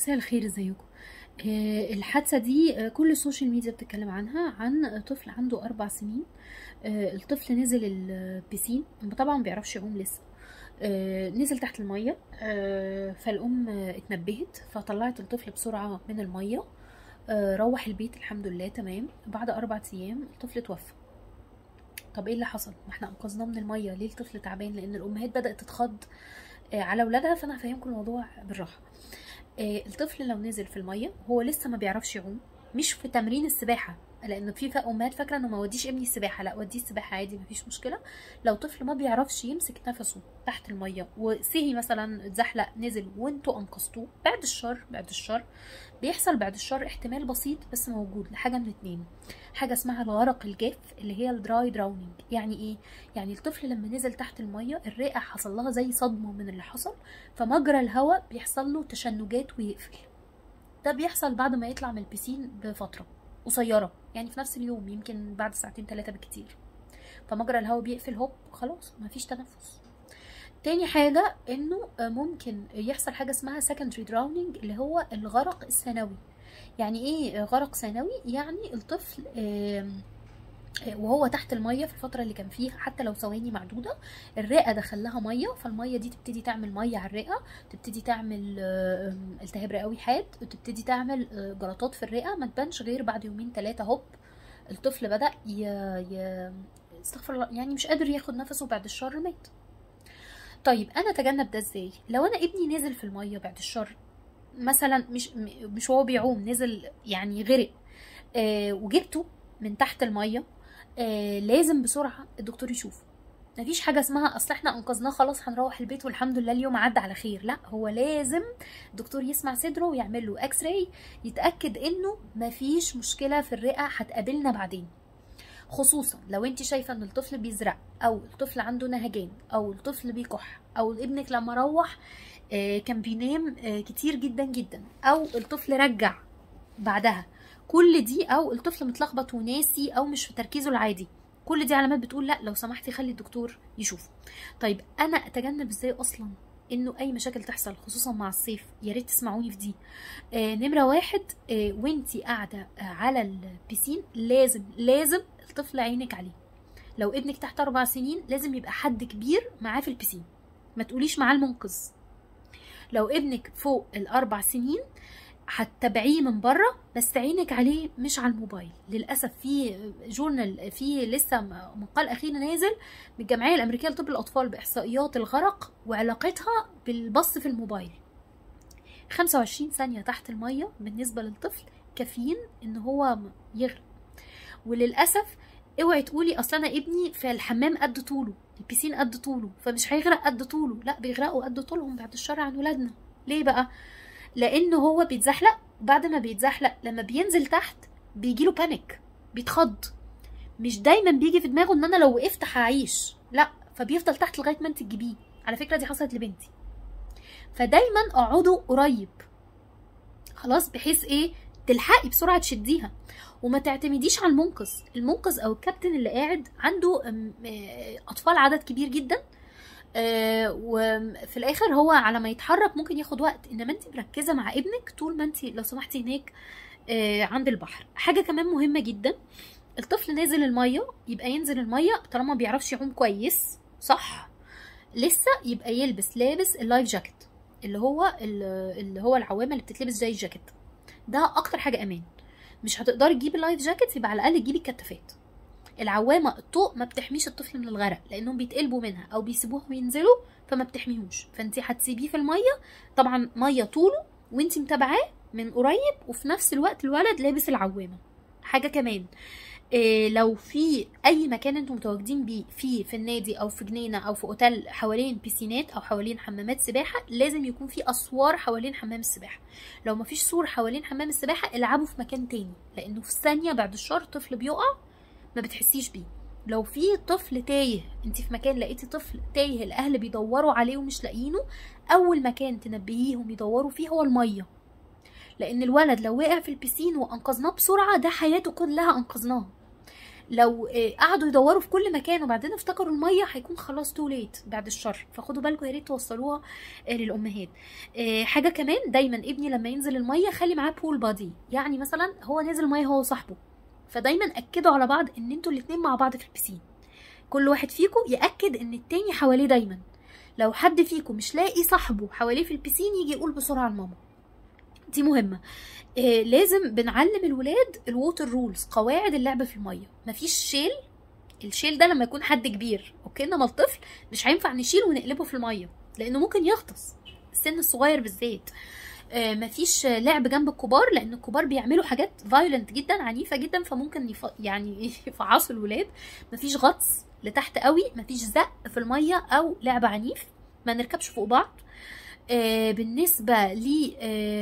مساء الخير ازيكم آه، الحادثة دي آه، كل السوشيال ميديا بتتكلم عنها عن طفل عنده أربع سنين آه، الطفل نزل البسين طبعا ما بيعرفش يعوم لسه آه، نزل تحت المية آه، فالأم آه، اتنبهت فطلعت الطفل بسرعة من المية آه، روح البيت الحمد لله تمام بعد أربع أيام الطفل توفى طب ايه اللي حصل ما احنا انقذناه من الميه ليه الطفل تعبان لان الامهات بدات تتخض آه، على اولادها فانا هفهمكم الموضوع بالراحه آه، الطفل لو نزل في الميه هو لسه ما بيعرفش يعوم مش في تمرين السباحه لان في فا- امهات فاكره انه ما وديش ابني السباحه لا وديه السباحه عادي مفيش مشكله لو طفل ما بيعرفش يمسك نفسه تحت الميه وسهي مثلا اتزحلق نزل وانتوا انقذتوه بعد الشر بعد الشر بيحصل بعد الشر احتمال بسيط بس موجود لحاجه من اتنين حاجه اسمها الغرق الجاف اللي هي الدراي دراونينج يعني ايه يعني الطفل لما نزل تحت الميه الرئه حصل لها زي صدمه من اللي حصل فمجرى الهواء بيحصل له تشنجات ويقفل ده بيحصل بعد ما يطلع من البسين بفتره قصيره يعني في نفس اليوم يمكن بعد ساعتين ثلاثه بالكتير فمجرى الهواء بيقفل هوب خلاص مفيش تنفس تاني حاجة انه ممكن يحصل حاجة اسمها secondary drowning اللي هو الغرق الثانوي يعني ايه غرق ثانوي يعني الطفل آم، آه، وهو تحت المية في الفترة اللي كان فيها حتى لو ثواني معدودة الرئة دخل لها مية فالمية دي تبتدي تعمل مية على الرئة تبتدي تعمل آه، آم، التهاب رئوي حاد وتبتدي تعمل آه، جلطات في الرئة ما تبانش غير بعد يومين ثلاثة هوب الطفل بدأ ي... ي... استغفر الله يعني مش قادر ياخد نفسه بعد الشر مات طيب انا اتجنب ده ازاي لو انا ابني نزل في الميه بعد الشر مثلا مش م- مش وهو بيعوم نزل يعني غرق آه وجبته من تحت الميه آه لازم بسرعه الدكتور يشوفه مفيش حاجه اسمها اصل احنا انقذناه خلاص هنروح البيت والحمد لله اليوم عدى على خير لا هو لازم الدكتور يسمع صدره ويعمل له اكس راي يتاكد انه مفيش مشكله في الرئه هتقابلنا بعدين خصوصا لو انت شايفه ان الطفل بيزرق او الطفل عنده نهجان او الطفل بيكح او ابنك لما روح آه، كان بينام آه، كتير جدا جدا او الطفل رجع بعدها كل دي او الطفل متلخبط وناسي او مش في تركيزه العادي كل دي علامات بتقول لا لو سمحتي خلي الدكتور يشوفه طيب انا اتجنب ازاي اصلا انه اي مشاكل تحصل خصوصا مع الصيف يا ريت تسمعوني في دي آه نمره واحد آه وانتي قاعده آه على البيسين لازم لازم الطفل عينك عليه لو ابنك تحت اربع سنين لازم يبقى حد كبير معاه في البيسين ما تقوليش معاه المنقذ لو ابنك فوق الاربع سنين هتتابعيه من بره بس عينك عليه مش على الموبايل للاسف في جورنال في لسه مقال اخير نازل من الجمعيه الامريكيه لطب الاطفال باحصائيات الغرق وعلاقتها بالبص في الموبايل 25 ثانيه تحت الميه بالنسبه للطفل كافيين ان هو يغرق وللاسف اوعي تقولي اصل انا ابني في الحمام قد طوله البيسين قد طوله فمش هيغرق قد طوله لا بيغرقوا قد طولهم بعد الشر عن ولادنا ليه بقى لانه هو بيتزحلق وبعد ما بيتزحلق لما بينزل تحت بيجيله بانيك بيتخض مش دايما بيجي في دماغه ان انا لو وقفت هعيش لا فبيفضل تحت لغايه ما انت تجيبيه على فكره دي حصلت لبنتي فدايما اقعدوا قريب خلاص بحيث ايه تلحقي بسرعه تشديها وما تعتمديش على المنقذ المنقذ او الكابتن اللي قاعد عنده أم، آه، اطفال عدد كبير جدا آه، وفي الاخر هو على ما يتحرك ممكن ياخد وقت انما انت مركزه مع ابنك طول ما انت لو سمحتي هناك آه، عند البحر حاجه كمان مهمه جدا الطفل نازل الميه يبقى ينزل الميه طالما ما بيعرفش يعوم كويس صح لسه يبقى يلبس لابس اللايف جاكيت اللي هو اللي هو العوامه اللي بتتلبس زي الجاكيت ده اكتر حاجه امان مش هتقدري تجيبي اللايف جاكيت يبقى على الاقل تجيبي الكتافات العوامه الطوق ما بتحميش الطفل من الغرق لانهم بيتقلبوا منها او بيسيبوهم وينزلوا فما بتحميهوش فانت هتسيبيه في الميه طبعا ميه طوله وانت متابعاه من قريب وفي نفس الوقت الولد لابس العوامه حاجه كمان إيه لو في اي مكان انتم متواجدين بيه فيه في النادي او في جنينه او في اوتيل حوالين بيسينات او حوالين حمامات سباحه لازم يكون في اسوار حوالين حمام السباحه لو مفيش سور حوالين حمام السباحه العبوا في مكان تاني لانه في ثانيه بعد الشر طفل بيقع ما بتحسيش بيه لو في طفل تايه انت في مكان لقيتي طفل تايه الاهل بيدوروا عليه ومش لاقيينه اول مكان تنبهيهم يدوروا فيه هو الميه لان الولد لو وقع في البسين وانقذناه بسرعه ده حياته كلها انقذناها لو آه، قعدوا يدوروا في كل مكان وبعدين افتكروا الميه هيكون خلاص تو ليت بعد الشر فخدوا بالكم يا ريت توصلوها آه، للامهات آه، حاجه كمان دايما ابني لما ينزل الميه خلي معاه بول بادي يعني مثلا هو نازل الميه هو وصاحبه فدايما اكدوا على بعض ان انتوا الاتنين مع بعض في البسين كل واحد فيكم ياكد ان التاني حواليه دايما لو حد فيكم مش لاقي صاحبه حواليه في البسين يجي يقول بسرعه لماما دي مهمه آه لازم بنعلم الولاد الووتر رولز قواعد اللعب في الميه مفيش شيل الشيل ده لما يكون حد كبير اوكي انما الطفل مش هينفع نشيله ونقلبه في الميه لانه ممكن يغطس السن الصغير بالذات آه، مفيش لعب جنب الكبار لان الكبار بيعملوا حاجات فايولنت جدا عنيفه جدا فممكن يف... يعني يفعصوا الولاد مفيش غطس لتحت قوي مفيش زق في الميه او لعب عنيف ما نركبش فوق بعض آه، بالنسبه ل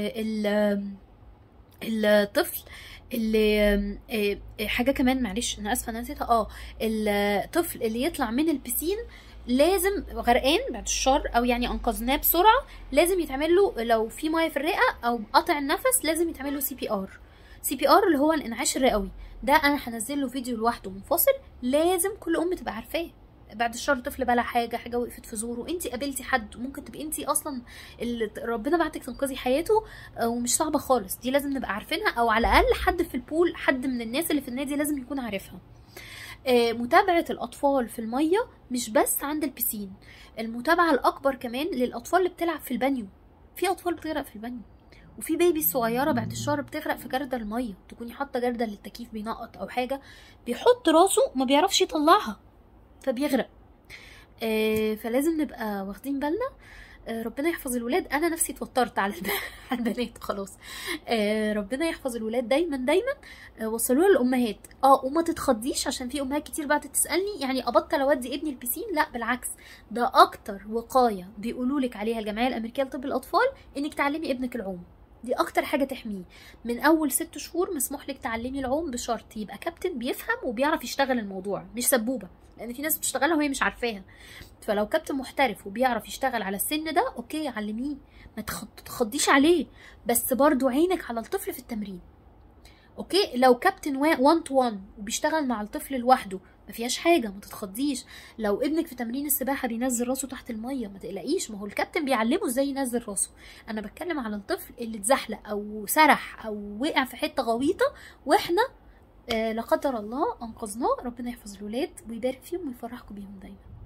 الطفل اللي آه، آه، حاجه كمان معلش انا اسفه انا نسيتها اه الطفل اللي يطلع من البسين لازم غرقان بعد الشر او يعني انقذناه بسرعه لازم يتعمل له لو في ميه في الرئه او قطع النفس لازم يتعمل له سي بي ار سي بي ار اللي هو الانعاش الرئوي ده انا هنزل له فيديو لوحده منفصل لازم كل ام تبقى عارفاه بعد الشر طفل بلا حاجه حاجه وقفت في زوره انت قابلتي حد ممكن تبقي انت اصلا اللي ربنا بعتك تنقذي حياته آه، ومش صعبه خالص دي لازم نبقى عارفينها او على الاقل حد في البول حد من الناس اللي في النادي لازم يكون عارفها آه، متابعة الأطفال في المية مش بس عند البسين المتابعة الأكبر كمان للأطفال اللي بتلعب في البانيو في أطفال بتغرق في البانيو وفي بيبي صغيرة بعد الشهر بتغرق في جردل المية تكوني حاطة جردل للتكييف بينقط أو حاجة بيحط راسه ما بيعرفش يطلعها فبيغرق آه، فلازم نبقى واخدين بالنا آه، ربنا يحفظ الولاد انا نفسي اتوترت على الب- على البنات خلاص آه، ربنا يحفظ الولاد دايما دايما آه، وصلوها للامهات اه وما تتخضيش عشان في امهات كتير بعد تسالني يعني ابطل اودي ابني البسين لا بالعكس ده اكتر وقايه بيقولوا لك عليها الجمعيه الامريكيه لطب الاطفال انك تعلمي ابنك العوم دي اكتر حاجه تحميه من اول ست شهور مسموح لك تعلمي العوم بشرط يبقى كابتن بيفهم وبيعرف يشتغل الموضوع مش سبوبه لان في ناس بتشتغلها وهي مش عارفاها فلو كابتن محترف وبيعرف يشتغل على السن ده اوكي علميه ما تخ- تخضيش عليه بس برضو عينك على الطفل في التمرين اوكي لو كابتن 1 تو 1 وبيشتغل مع الطفل لوحده ما فيهاش حاجه ما تتخضيش لو ابنك في تمرين السباحه بينزل راسه تحت الميه ما تقلقيش ما هو الكابتن بيعلمه ازاي ينزل راسه انا بتكلم على الطفل اللي اتزحلق او سرح او وقع في حته غويطه واحنا آه لا قدر الله انقذناه ربنا يحفظ الولاد ويبارك فيهم ويفرحكم بيهم دايما